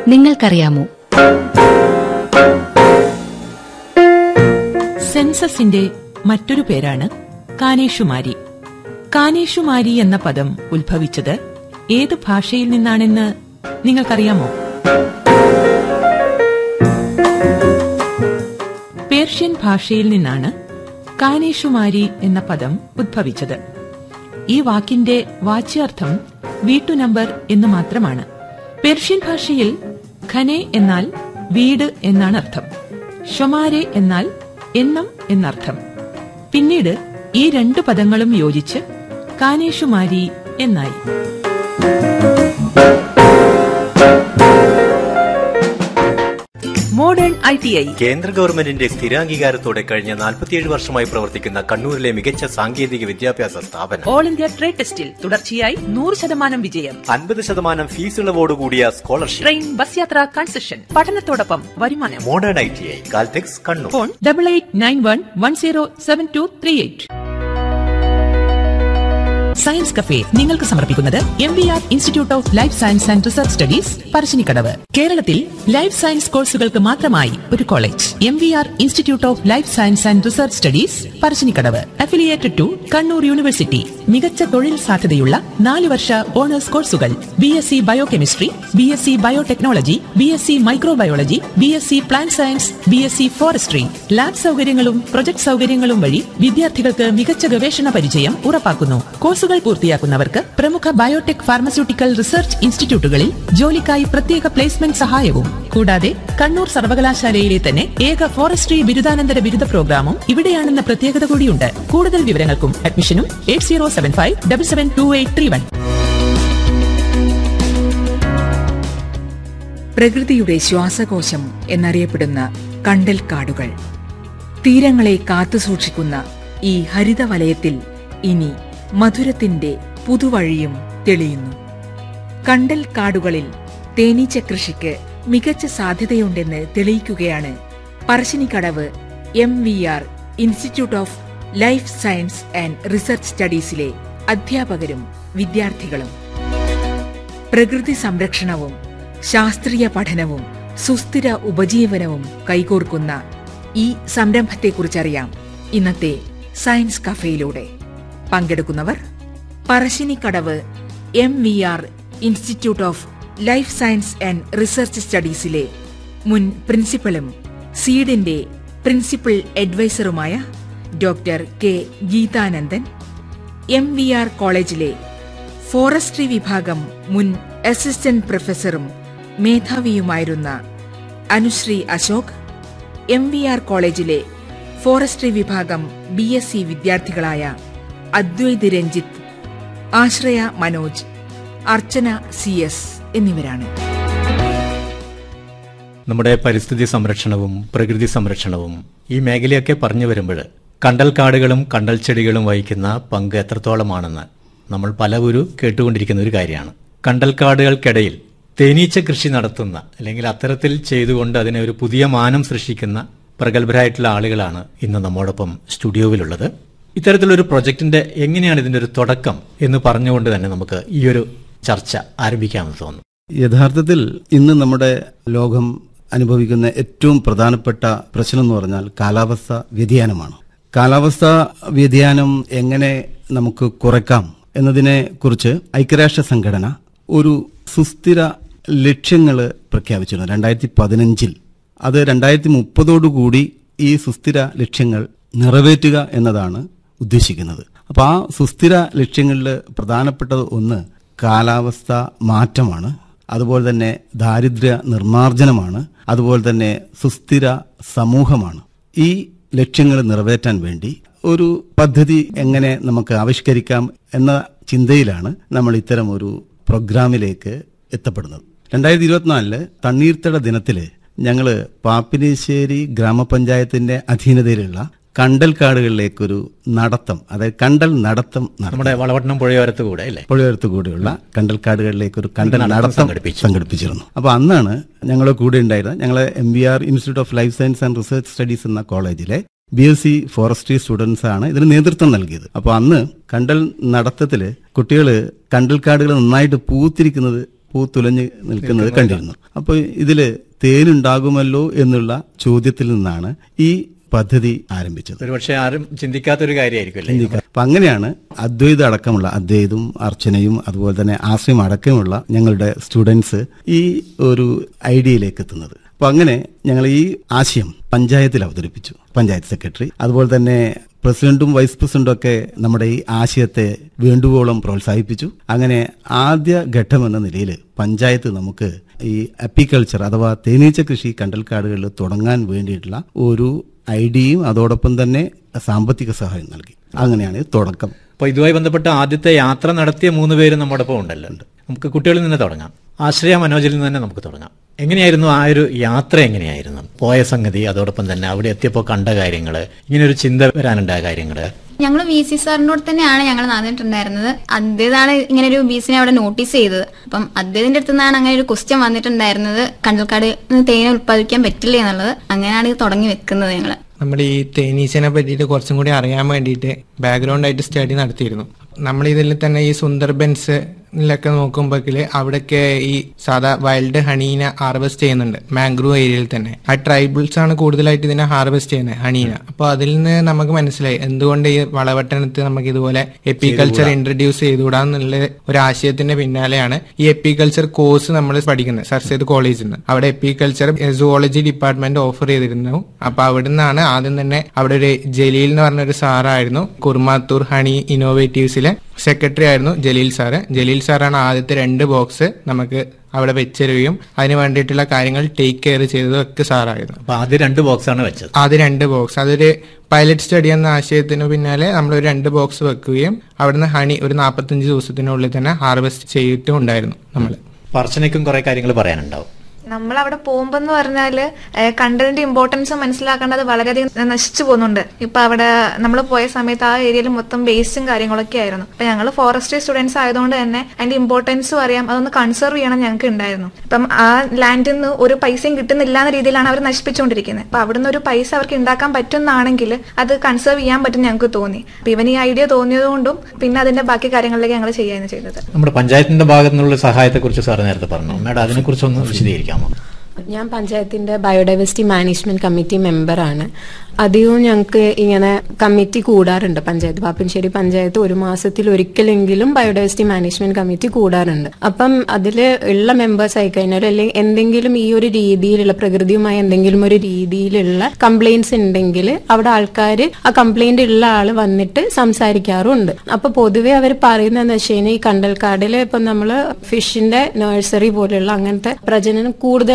നിങ്ങൾക്കറിയാമോ സെൻസസിന്റെ മറ്റൊരു പേരാണ് കാനേഷുമാരി കാനേഷുമാരി എന്ന പദം ഉത്ഭവിച്ചത് ഏത് ഭാഷയിൽ നിന്നാണെന്ന് നിങ്ങൾക്കറിയാമോ പേർഷ്യൻ ഭാഷയിൽ നിന്നാണ് കാനേഷുമാരി എന്ന പദം ഉദ്ഭവിച്ചത് ഈ വാക്കിന്റെ വാച്യാർത്ഥം വീട്ടുനമ്പർ എന്ന് മാത്രമാണ് പേർഷ്യൻ ഭാഷയിൽ ഖനെ എന്നാൽ വീട് എന്നാണ് അർത്ഥം ഷൊമാരെ എന്നാൽ എണ്ണം എന്നർത്ഥം പിന്നീട് ഈ രണ്ടു പദങ്ങളും യോജിച്ച് കാനേഷുമാരി എന്നായി മോഡേൺ ഐ ടി ഐ കേന്ദ്ര ഗവൺമെന്റിന്റെ സ്ഥിരാംഗീകാരത്തോടെ കഴിഞ്ഞ 47 വർഷമായി പ്രവർത്തിക്കുന്ന കണ്ണൂരിലെ മികച്ച സാങ്കേതിക വിദ്യാഭ്യാസ സ്ഥാപനം ഓൾ ഇന്ത്യ ട്രേഡ് ടെസ്റ്റിൽ തുടർച്ചയായി നൂറ് ശതമാനം വിജയം അൻപത് ശതമാനം ഫീസ് ഇളവോടുകൂടിയ സ്കോളർഷിപ്പ് ട്രെയിൻ ബസ് യാത്ര കൺസെഷൻ പഠനത്തോടൊപ്പം വരുമാനം modern I T I Caltex Kannur phone double eight nine one one zero seven two three eight science cafe നിങ്ങൾക്ക് സമർപ്പിക്കുന്നത് M V R institute of life science and research studies Parassinikadavu കേരളത്തിൽ life science കോഴ്സുകൾക്ക് മാത്രമായി ഒരു college M V R institute of life science and research studies Parassinikadavu affiliated to Kannur university മികച്ച തൊഴിൽ സാധ്യതയുള്ള നാല് വർഷ ഓണേഴ്സ് കോഴ്സുകൾ B S C biochemistry B S C biotechnology B S C microbiology B S C plant science B S C forestry lab സൗകര്യങ്ങളും project സൗകര്യങ്ങളും വഴി വിദ്യാർത്ഥികൾക്ക് മികച്ച ഗവേഷണ പരിചയം ഉറപ്പാക്കുന്നു കോഴ്സുകൾ പൂർത്തിയാക്കുന്നവർക്ക് പ്രമുഖ ബയോടെക് ഫാർമസ്യൂട്ടിക്കൽ റിസർച്ച് ഇൻസ്റ്റിറ്റ്യൂട്ടുകളിൽ ജോലിക്കായി പ്രത്യേക പ്ലേസ്മെന്റ് സഹായവും കൂടാതെ കണ്ണൂർ സർവകലാശാലയിലെ തന്നെ ഏക ഫോറസ്ട്രി ബിരുദാനന്തര ബിരുദ പ്രോഗ്രാമും ഇവിടെയാണെന്ന പ്രത്യേകത കൂടിയുണ്ട് കൂടുതൽ വിവരങ്ങൾക്കും അഡ്മിഷനും eight zero seven five double seven two eight three one പ്രകൃതിയുടെ ശ്വാസകോശം എന്നറിയപ്പെടുന്ന കണ്ടൽ കാടുകൾ തീരങ്ങളെ കാത്തുസൂക്ഷിക്കുന്ന ഈ ഹരിതവലയത്തിൽ ഇനി മധുരത്തിന്റെ പുതുവഴിയും തെളിയുന്നു കണ്ടൽ കാടുകളിൽ തേനീച്ച കൃഷിക്ക് മികച്ച സാധ്യതയുണ്ടെന്ന് തെളിയിക്കുകയാണ് Parassinikadavu M V R institute of life science and research സ്റ്റഡീസിലെ അധ്യാപകരും വിദ്യാർത്ഥികളും പ്രകൃതി സംരക്ഷണവും ശാസ്ത്രീയ പഠനവും സുസ്ഥിര ഉപജീവനവും കൈകോർക്കുന്ന ഈ സംരംഭത്തെക്കുറിച്ചറിയാം ഇന്നത്തെ സയൻസ് കഫേയിലൂടെ പങ്കെടുക്കുന്നവർ Parassinikadavu M V R institute of life science and research സ്റ്റഡീസിലെ മുൻ പ്രിൻസിപ്പലും സീഡിന്റെ പ്രിൻസിപ്പൽ അഡ്വൈസറുമായ doctor K Geethanandan M V R കോളേജിലെ ഫോറസ്ട്രി വിഭാഗം മുൻ അസിസ്റ്റന്റ് പ്രൊഫസറും മേധാവിയുമായിരുന്ന Anusree Ashok M V R കോളേജിലെ ഫോറസ്ട്രി വിഭാഗം ബി എസ് സി വിദ്യാർത്ഥികളായ അദ്വൈത് രഞ്ജിത്ത് ആശ്രയ മനോജ് അർച്ചന സി എസ് എന്നിവരാണ് നമ്മുടെ പരിസ്ഥിതി സംരക്ഷണവും പ്രകൃതി സംരക്ഷണവും ഈ മേഖലയൊക്കെ പറഞ്ഞു വരുമ്പോൾ കണ്ടൽക്കാടുകളും കണ്ടൽ ചെടികളും വഹിക്കുന്ന പങ്ക് എത്രത്തോളമാണെന്ന് നമ്മൾ പലവരും കേട്ടുകൊണ്ടിരിക്കുന്ന ഒരു കാര്യമാണ് കണ്ടൽക്കാടുകൾക്കിടയിൽ തേനീച്ച കൃഷി നടത്തുന്ന അല്ലെങ്കിൽ അത്തരത്തിൽ ചെയ്തുകൊണ്ട് അതിനെ ഒരു പുതിയ മാനം സൃഷ്ടിക്കുന്ന പ്രഗത്ഭരായിട്ടുള്ള ആളുകളാണ് ഇന്ന് നമ്മോടൊപ്പം സ്റ്റുഡിയോയിലുള്ളത് ഇത്തരത്തിലൊരു പ്രൊജക്ടിന്റെ എങ്ങനെയാണ് ഇതിന്റെ ഒരു തുടക്കം എന്ന് പറഞ്ഞുകൊണ്ട് തന്നെ നമുക്ക് ഈ ഒരു ചർച്ച ആരംഭിക്കാമെന്ന് തോന്നുന്നു യഥാർത്ഥത്തിൽ ഇന്ന് നമ്മുടെ ലോകം അനുഭവിക്കുന്ന ഏറ്റവും പ്രധാനപ്പെട്ട പ്രശ്നം എന്ന് പറഞ്ഞാൽ കാലാവസ്ഥ വ്യതിയാനമാണ് കാലാവസ്ഥ വ്യതിയാനം എങ്ങനെ നമുക്ക് കുറയ്ക്കാം എന്നതിനെ കുറിച്ച് ഐക്യരാഷ്ട്ര സംഘടന ഒരു സുസ്ഥിര ലക്ഷ്യങ്ങൾ പ്രഖ്യാപിച്ചിരുന്നു രണ്ടായിരത്തി പതിനഞ്ചിൽ അത് രണ്ടായിരത്തി മുപ്പതോടുകൂടി ഈ സുസ്ഥിര ലക്ഷ്യങ്ങൾ നിറവേറ്റുക എന്നതാണ് ഉദ്ദേശിക്കുന്നത് അപ്പോൾ ആ സുസ്ഥിര ലക്ഷ്യങ്ങളിൽ പ്രധാനപ്പെട്ടത് ഒന്ന് കാലാവസ്ഥ മാറ്റമാണ് അതുപോലെ തന്നെ ദാരിദ്ര്യ നിർമ്മാർജ്ജനമാണ് അതുപോലെ തന്നെ സുസ്ഥിര സമൂഹമാണ് ഈ ലക്ഷ്യങ്ങൾ നിറവേറ്റാൻ വേണ്ടി ഒരു പദ്ധതി എങ്ങനെ നമുക്ക് ആവിഷ്കരിക്കാം എന്ന ചിന്തയിലാണ് നമ്മൾ ഇത്തരം ഒരു പ്രോഗ്രാമിലേക്ക് എത്തപ്പെടുന്നത് രണ്ടായിരത്തി ഇരുപത്തിനാലില് തണ്ണീർത്തട ദിനത്തില് ഞങ്ങള് പാപ്പിനേശ്ശേരി ഗ്രാമപഞ്ചായത്തിന്റെ അധീനതയിലുള്ള കണ്ടൽക്കാടുകളിലേക്കൊരു നടത്തം അതായത് കണ്ടൽ നടത്തം നടത്തി. നമ്മുടെ വളവട്ടണം പുഴയോരത്ത് കൂടെ അല്ലേ പുഴയോരത്ത് കൂടിയുള്ള കണ്ടൽക്കാടുകളിലേക്ക് ഒരു കണ്ടൽ നടത്തം നടത്തം സംഘടിപ്പിച്ചു. സംഘടിപ്പിച്ചിരുന്നു അപ്പൊ അന്നാണ് ഞങ്ങൾ കൂടെ ഉണ്ടായിരുന്ന ഞങ്ങളെ M B R institute of life science and research studies എന്ന കോളേജിലെ B S C forestry students ആണ് ഇതിന് നേതൃത്വം നൽകിയത് അപ്പൊ അന്ന് കണ്ടൽ നടത്തത്തില് കുട്ടികൾ കണ്ടൽക്കാടുകൾ നന്നായിട്ട് പൂത്തിരിക്കുന്നത് പൂത്തുലഞ്ഞ് നിൽക്കുന്നത് കണ്ടിരുന്നു അപ്പോൾ ഇതില് തേനുണ്ടാകുമല്ലോ എന്നുള്ള ചോദ്യത്തിൽ നിന്നാണ് ഈ പദ്ധതി ആരംഭിച്ചത് ഒരുപക്ഷെ ആരും ചിന്തിക്കാത്തൊരു കാര്യമായിരിക്കും അല്ലേ അപ്പൊ അങ്ങനെയാണ് അദ്വൈത അടക്കമുള്ള അദ്വൈതും അർച്ചനയും അതുപോലെ തന്നെ ആശ്രയം അടക്കമുള്ള ഞങ്ങളുടെ സ്റ്റുഡൻസ് ഈ ഒരു ഐഡിയയിലേക്ക് എത്തുന്നത് അപ്പൊ അങ്ങനെ ഞങ്ങൾ ഈ ആശയം പഞ്ചായത്തിൽ അവതരിപ്പിച്ചു പഞ്ചായത്ത് സെക്രട്ടറി അതുപോലെ തന്നെ പ്രസിഡന്റും വൈസ് പ്രസിഡന്റും ഒക്കെ നമ്മുടെ ഈ ആശയത്തെ വേണ്ടുവോളം പ്രോത്സാഹിപ്പിച്ചു അങ്ങനെ ആദ്യ ഘട്ടമെന്ന നിലയിൽ പഞ്ചായത്ത് നമുക്ക് ഈ അപ്പിക്കൾച്ചർ അഥവാ തേനീച്ച കൃഷി കണ്ടൽക്കാടുകളിൽ തുടങ്ങാൻ വേണ്ടിയിട്ടുള്ള ഒരു ഐഡിയയും അതോടൊപ്പം തന്നെ സാമ്പത്തിക സഹായം നൽകി അങ്ങനെയാണ് ഇത് തുടക്കം അപ്പോൾ ഇതുമായി ബന്ധപ്പെട്ട ആദ്യത്തെ യാത്ര നടത്തിയ മൂന്ന് പേര് നമ്മുടെ ഒപ്പം ഉണ്ടല്ലോ നമുക്ക് കുട്ടികളിൽ നിന്ന് തുടങ്ങാം ആശ്രയ മനോജിൽ നിന്ന് തന്നെ നമുക്ക് തുടങ്ങാം എങ്ങനെയായിരുന്നു ആ ഒരു യാത്ര എങ്ങനെയായിരുന്നു പോയ സംഗതി അതോടൊപ്പം തന്നെ അവിടെ എത്തിയപ്പോൾ കണ്ട കാര്യങ്ങൾ ഇങ്ങനെ ഒരു ചിന്ത വരാനുണ്ടായ കാര്യങ്ങൾ ഞങ്ങൾ വി സി സാറിനോട് തന്നെയാണ് ഞങ്ങൾ നടന്നിട്ടുണ്ടായിരുന്നത് അദ്ദേഹത്താണ് ഇങ്ങനെ ഒരു ബീസിനെ അവിടെ നോട്ടീസ് ചെയ്തത് അപ്പം അദ്ദേഹത്തിന്റെ അടുത്ത് നിന്നാണ് അങ്ങനെ ഒരു ക്വസ്റ്റ്യൻ വന്നിട്ടുണ്ടായിരുന്നത് കണ്ടൽക്കാട് തേന ഉത്പാദിപ്പിക്കാൻ പറ്റില്ല എന്നുള്ളത് അങ്ങനെയാണ് ഇത് തുടങ്ങി വെക്കുന്നത് ഞങ്ങൾ നമ്മൾ ഈ തേനീച്ചനെ പറ്റിയിട്ട് കുറച്ചും കൂടി അറിയാൻ വേണ്ടിയിട്ട് ബാക്ക്ഗ്രൗണ്ട് ആയിട്ട് സ്റ്റഡി നടത്തിയിരുന്നു നമ്മൾ ഇതിൽ തന്നെ ഈ സുന്ദർബൻസ് ിലൊക്കെ നോക്കുമ്പോഴേക്കിൽ അവിടെയൊക്കെ ഈ സാധാ വൈൽഡ് ഹണീനെ ഹാർവെസ്റ്റ് ചെയ്യുന്നുണ്ട് മാംഗ്രൂവ് ഏരിയയിൽ തന്നെ ആ ട്രൈബിൾസ് ആണ് കൂടുതലായിട്ട് ഇതിനെ ഹാർവെസ്റ്റ് ചെയ്യുന്നത് ഹണീനെ അപ്പോൾ അതിൽ നിന്ന് നമുക്ക് മനസ്സിലായി എന്തുകൊണ്ട് ഈ വളപട്ടണത്ത് നമുക്ക് ഇതുപോലെ എപ്പിക്കൾച്ചർ ഇൻട്രൊഡ്യൂസ് ചെയ്തുകൂടാന്നുള്ള ഒരു ആശയത്തിന്റെ പിന്നാലെയാണ് ഈ എപ്പിക്കൾച്ചർ കോഴ്സ് നമ്മൾ പഠിക്കുന്നത് സർ സെയ്ദ് കോളേജിൽ നിന്ന് അവിടെ എപ്പിക്കൾച്ചർ സുവോളജി ഡിപ്പാർട്ട്മെന്റ് ഓഫർ ചെയ്തിരുന്നു അപ്പൊ അവിടെ നിന്നാണ് ആദ്യം തന്നെ അവിടെ ഒരു ജലീൽ എന്ന് പറഞ്ഞ ഒരു സാറായിരുന്നു കുർമാത്തൂർ ഹണി ഇന്നോവേറ്റീവ്സിലെ സെക്രട്ടറി ആയിരുന്നു ജലീൽ സാറ് ജലീൽ സാറാണ് ആദ്യത്തെ രണ്ട് ബോക്സ് നമുക്ക് അവിടെ വെച്ചരുകയും അതിന് വേണ്ടിയിട്ടുള്ള കാര്യങ്ങൾ ടേക്ക് കെയർ ചെയ്തതും ഒക്കെ സാറായിരുന്നു അപ്പോൾ ആദ്യം രണ്ട് ബോക്സാണ് വെച്ചത് ആദ്യം രണ്ട് ബോക്സ് അതൊരു പൈലറ്റ് സ്റ്റഡി എന്ന ആശയത്തിന് പിന്നാലെ നമ്മൾ ഒരു രണ്ട് ബോക്സ് വെക്കുകയും അവിടുന്ന് ഹണി ഒരു നാൽപ്പത്തഞ്ച് ദിവസത്തിനുള്ളിൽ തന്നെ ഹാർവെസ്റ്റ് ചെയ്തിട്ടും ഉണ്ടായിരുന്നു നമ്മൾ പർച്ചനയ്ക്കും കുറെ കാര്യങ്ങൾ പറയാനുണ്ടാവും നമ്മൾ അവിടെ പോകുമ്പോൾ എന്ന് പറഞ്ഞാല് ഏഹ്, കണ്ടതിന്റെ ഇമ്പോർട്ടൻസ് മനസ്സിലാക്കേണ്ടത് വളരെയധികം നശിച്ചു പോകുന്നുണ്ട് ഇപ്പൊ അവിടെ നമ്മൾ പോയ സമയത്ത് ആ ഏരിയയിൽ മൊത്തം വേസ്റ്റും കാര്യങ്ങളൊക്കെ ആയിരുന്നു അപ്പൊ ഞങ്ങൾ ഫോറസ്ട്രി സ്റ്റുഡൻസ് ആയതുകൊണ്ട് തന്നെ അതിന്റെ ഇമ്പോർട്ടൻസും അറിയാം അതൊന്ന് കൺസർവ് ചെയ്യണം ഞങ്ങൾക്ക് ഉണ്ടായിരുന്നു ഇപ്പം ആ ലാൻഡിൽ നിന്ന് ഒരു പൈസയും കിട്ടുന്നില്ല എന്ന രീതിയിലാണ് അവർ നശിപ്പിച്ചുകൊണ്ടിരിക്കുന്നത് അപ്പൊ അവിടുന്ന് ഒരു പൈസ അവർക്ക് ഉണ്ടാക്കാൻ പറ്റുന്നതാണെങ്കിൽ അത് കൺസർവ് ചെയ്യാൻ പറ്റും ഞങ്ങൾക്ക് തോന്നി അപ്പൊ ഇവൻ ഈ ഐഡിയ തോന്നിയതുകൊണ്ടും പിന്നെ അതിന്റെ ബാക്കി കാര്യങ്ങളിലേക്ക് ഞങ്ങൾ ചെയ്യുകയാണ് ചെയ്തത് നമ്മുടെ പഞ്ചായത്തിന്റെ ഭാഗത്തു നിന്നുള്ള സഹായത്തെക്കുറിച്ച് സാറ് നേരത്തെ പറഞ്ഞു മേഡം അതിനെക്കുറിച്ച് ഒന്ന് വിശദീകരിക്കാമോ ഞാൻ പഞ്ചായത്തിന്റെ ബയോഡൈവേഴ്സിറ്റി മാനേജ്മെന്റ് കമ്മിറ്റി മെമ്പറാണ് അധികവും ഞങ്ങൾക്ക് ഇങ്ങനെ കമ്മിറ്റി കൂടാറുണ്ട് പഞ്ചായത്ത് പാപ്പൻശ്ശേരി പഞ്ചായത്ത് ഒരു മാസത്തിൽ ഒരിക്കലെങ്കിലും ബയോഡൈവേഴ്സിറ്റി മാനേജ്മെന്റ് കമ്മിറ്റി കൂടാറുണ്ട് അപ്പം അതിൽ ഉള്ള മെമ്പേഴ്സ് ആയിക്കഴിഞ്ഞാൽ അല്ലെങ്കിൽ എന്തെങ്കിലും ഈ ഒരു രീതിയിലുള്ള പ്രകൃതിയുമായി എന്തെങ്കിലും ഒരു രീതിയിലുള്ള കംപ്ലൈന്റ്സ് ഉണ്ടെങ്കിൽ അവിടെ ആൾക്കാർ ആ കംപ്ലൈന്റ് ഉള്ള ആള് വന്നിട്ട് സംസാരിക്കാറുണ്ട് അപ്പൊ പൊതുവെ അവർ പറയുന്നതെന്ന് വെച്ച് കഴിഞ്ഞാൽ ഈ കണ്ടൽക്കാടിൽ ഇപ്പൊ നമ്മള് ഫിഷിന്റെ നഴ്സറി പോലെയുള്ള അങ്ങനത്തെ പ്രജനനം കൂടുതൽ